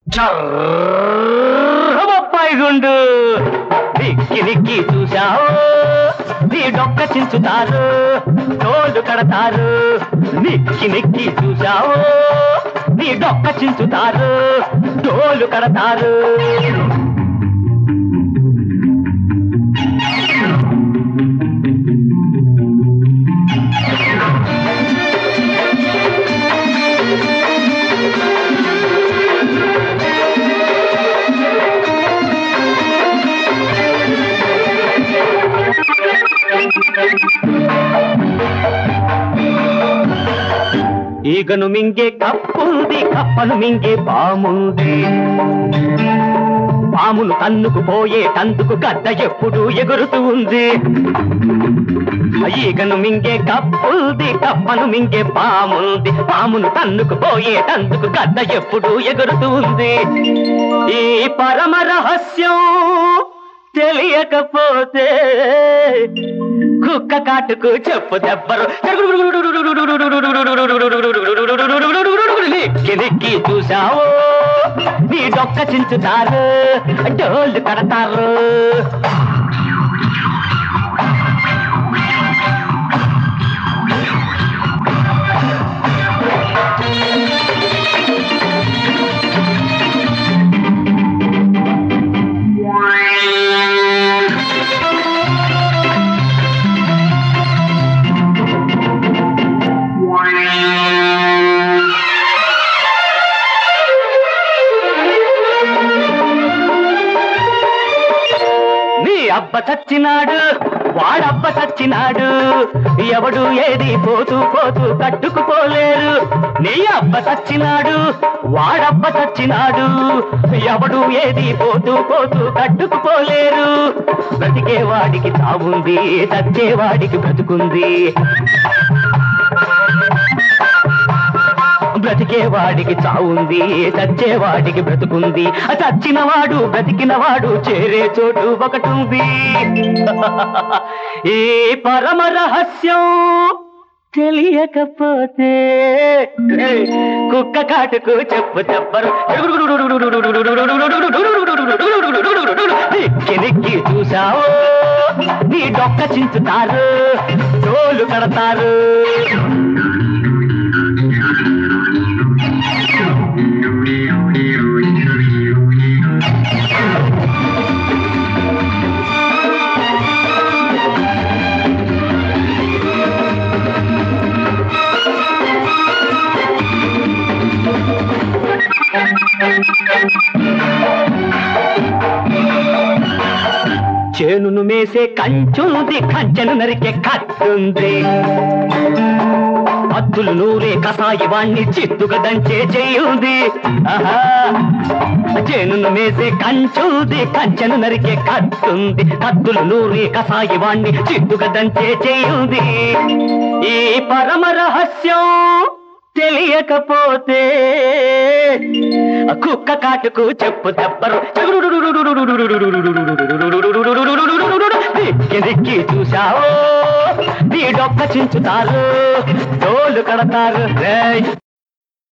బొప్పాయి గుండు నిక్కి నిక్కి చూశావు నీ డొక్క చించుతారు తోలు కడతారు నిక్కి నిక్కి చూశావు నీ డొక్క చించుతారు తోలు కడతారు ఈగను మింగే కప్పుంది కప్పను మింగే పాముంది పామును తన్నుకు పోయే తందుకు గద్ద ఎప్పుడు ఎగురుతూ ఉంది ఈగను మింగే కప్పుంది కప్పను మింగే పాముంది పామును తన్నుకు పోయే తందుకు గద్ద ఎప్పుడు ఎగురుతూ ఉంది ఈ పరమ రహస్యం తెలియకపోతే కుక్క కాటుకు చెప్పు దెబ్బరు నిక్కి నిక్కి చూసావు నీ డొక్క చించుతారు డోళ్ళు కడతారు నీ అబ్బ చచ్చినాడు వాడబ్బ చచ్చినాడు ఎవడు ఏది పోతూ పోతూ కట్టుకుపోలేరు నీ అబ్బ చచ్చినాడు వాడబ్బ చచ్చినాడు ఎవడు ఏది పోతూ పోతూ కట్టుకుపోలేరు బ్రతికే వాడికి తావుంది చచ్చేవాడికి బ్రతుకుంది బ్రతికేవాడికి చావుంది చచ్చేవాడికి బ్రతుకుంది ఆ చచ్చినవాడు బ్రతికినవాడు చేరే చోటు ఒకటుంది ఈ పరమ రహస్యం తెలియకపోతే కుక్క కాటుకు చెప్పు చెప్పరు నిక్కి నిక్కి చూసావు నీ డొక్క చించుతారు తోలు కడతారు చేనును మేసే కంచుంది కంచెను నరికే కత్తుంది అత్తులు నూరే కసాయి వాణ్ణి చిత్తుగా దంచే చేయుంది ఆహా చేనును మేసే కంచుంది కంచెను నరికే కత్తుంది కత్తులు నూరే కసాయి వాణ్ణి చిత్తుగా దంచే చేయుంది ఈ పరమ రహస్యం తెలియకపోతే ఆ కుక్క కాటుకు చెప్పు దెబ్బరు దిక్కి దిక్కి చూశావు నీ డొక్క చించుతారు డోలు కడతారు రేయ్